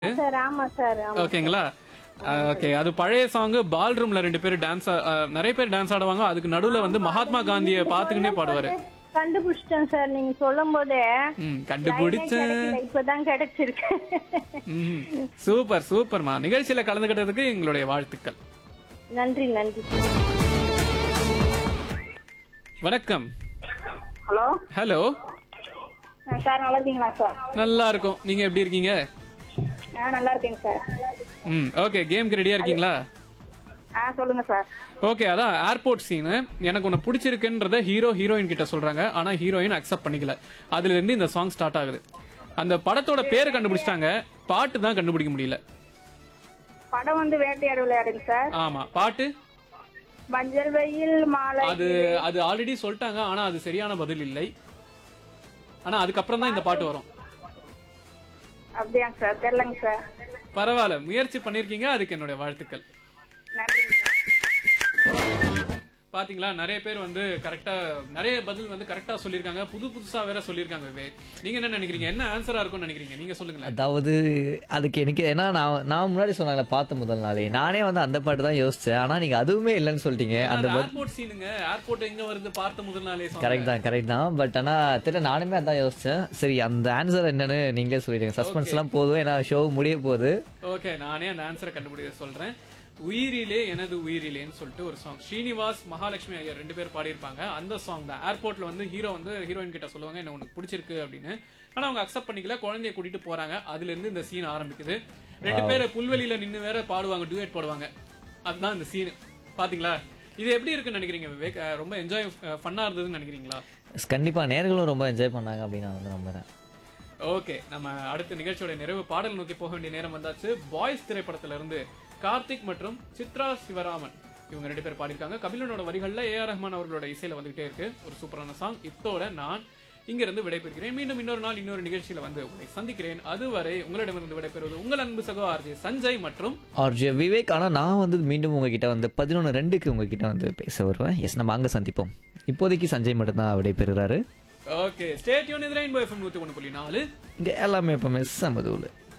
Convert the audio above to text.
Sir ஆமா sir ஆமா ஓகேங்களா ஓகே அது பழைய சாங் பால் ரூம்ல ரெண்டு பேரும் டான்ஸ் நிறைய பேர் டான்ஸ் ஆடுவாங்க அதுக்கு நடுவுல வந்து மகாத்மா காந்தியை பாத்துக்கிட்டே பாடுவாரு கண்டுபிடிச்சிட்டேன் சார் நீங்க சொல்லும் போதே ம் கண்டுபிடிச்சேன் கிடைக்கல இப்பதான் கிடைச்சிருக்கு ம் சூப்பர் சூப்பர்மா நிகழ்ச்சியில கலந்துக்கிட்டதுக்கு எங்களுடைய வாழ்த்துக்கள் நன்றி நன்றி வணக்கம் ஹலோ ஹலோ சார் நல்லா இருக்கீங்களா சார் நல்லா இருக்கும் நீங்க எப்படி இருக்கீங்க ஆ நல்லா இருக்கேங்க சார் ம் ஓகே கேம்க்கு ரெடியா இருக்கீங்களா ஆ சொல்லுங்க சார் ஓகே அதான் ஏர்போர்ட் சீனு எனக்கு உன்னை பிடிச்சிருக்குன்றத ஹீரோ ஹீரோயின் கிட்ட சொல்றாங்க ஆனா ஹீரோயின் அக்செப்ட் பண்ணிக்கல அதுல இருந்து இந்த சாங் ஸ்டார்ட் ஆகுது அந்த படத்தோட பேரை கண்டுபிடிச்சிட்டாங்க பாட்டு தான் கண்டுபிடிக்க முடியல படம் வந்து வேட்டையாடு விளையாடுங்க சார் ஆமா பாட்டு மஞ்சள் வெயில் மாலை அது அது ஆல்ரெடி சொல்லிட்டாங்க ஆனா அது சரியான பதில் இல்லை ஆனா அதுக்கப்புறம் தான் இந்த பாட்டு வரும் அப்படியாங்க சார் தெரியலங்க சார் பரவாயில்ல முயற்சி பண்ணிருக்கீங்க அதுக்கு என்னுடைய வாழ்த்துக்கள் நன்றிங்க சார் பாத்தீங்களா நிறைய பேர் வந்து கரெக்டா நிறைய பதில் வந்து கரெக்டா சொல்லிருக்காங்க புது புதுசா வேற சொல்லிருக்காங்க விவேக் நீங்க என்ன நினைக்கிறீங்க என்ன ஆன்சரா இருக்கும்னு நினைக்கிறீங்க நீங்க சொல்லுங்களேன் அதாவது அதுக்கு எனக்கு ஏன்னா நான் நான் முன்னாடி சொன்னாங்களே பார்த்த முதல் நாளே நானே வந்து அந்த பாட்டு தான் யோசிச்சேன் ஆனா நீங்க அதுவுமே இல்லைன்னு சொல்லிட்டீங்க அந்த ஏர்போர்ட் சீனுங்க ஏர்போர்ட் எங்க வருது பார்த்த முதல் நாளே song. கரெக்ட் தான் கரெக்ட் தான் பட் ஆனா தெரியல நானுமே அதான் யோசிச்சேன் சரி அந்த ஆன்சர் என்னன்னு நீங்களே சொல்லிடுங்க சஸ்பென்ஸ் எல்லாம் போதும் ஏன்னா ஷோ முடிய போகுது ஓகே நானே அந்த ஆன்சரை கண்டுபிடிக்க சொல்றேன் உயிரிலே எனது உயிரிலேன்னு சொல்லிட்டு ஒரு சாங் ஸ்ரீனிவாஸ் மகாலட்சுமி ஐயர் ரெண்டு பேர் பாடியிருப்பாங்க அந்த சாங் தான் ஏர்போர்ட்ல வந்து ஹீரோ வந்து ஹீரோயின் கிட்ட சொல்லுவாங்க என்ன உனக்கு பிடிச்சிருக்கு அப்படின்னு ஆனா அவங்க அக்செப்ட் பண்ணிக்கல குழந்தைய கூட்டிட்டு போறாங்க அதுல இருந்து இந்த சீன் ஆரம்பிக்குது ரெண்டு பேர் புல்வெளியில நின்னு வேற பாடுவாங்க டுவேட் பாடுவாங்க அதுதான் இந்த சீன் பாத்தீங்களா இது எப்படி இருக்குன்னு நினைக்கிறீங்க விவேக் அஹ் ரொம்ப என்ஜாய் ஃபன்னா இருந்ததுன்னு நினைக்கிறீங்களா கண்டிப்பா நேர்களும் ரொம்ப என்ஜாய் பண்ணாங்க அப்படின்னு நான் வந்து நம்புறேன் ஓகே நம்ம அடுத்த நிகழ்ச்சியோட நிறைவு பாடல் நோக்கி போக வேண்டிய நேரம் வந்தாச்சு பாய்ஸ் திரைப்படத்துல இருந்து கார்த்திக் மற்றும் சித்ரா சிவராமன் இவங்க ரெண்டு பேர் பாடியிருக்காங்க கபிலனோட வரிகள்ல ஏ ஆர் ரஹ்மான் அவர்களோட இசையில வந்துகிட்டே இருக்கு ஒரு சூப்பரான சாங் இத்தோட நான் இங்க இருந்து விடைபெறுகிறேன் மீண்டும் இன்னொரு நாள் இன்னொரு நிகழ்ச்சியில வந்து உங்களை சந்திக்கிறேன் அதுவரை உங்களிடமிருந்து விடைபெறுவது உங்கள் அன்பு சகோ ஆர்ஜே சஞ்சய் மற்றும் ஆர்ஜே விவேக் ஆனா நான் வந்து மீண்டும் உங்ககிட்ட வந்து பதினொன்று ரெண்டுக்கு உங்ககிட்ட வந்து பேச வருவேன் எஸ் நம்ம அங்க சந்திப்போம் இப்போதைக்கு சஞ்சய் மட்டும்தான் விடைபெறுறாரு ஓகே ஸ்டேட் யூன் இது ரெயின்போ எஃப்எம் நூத்தி ஒன்று புள்ளி நாலு இங்க எல்லாமே எப்பவுமே சமதூள்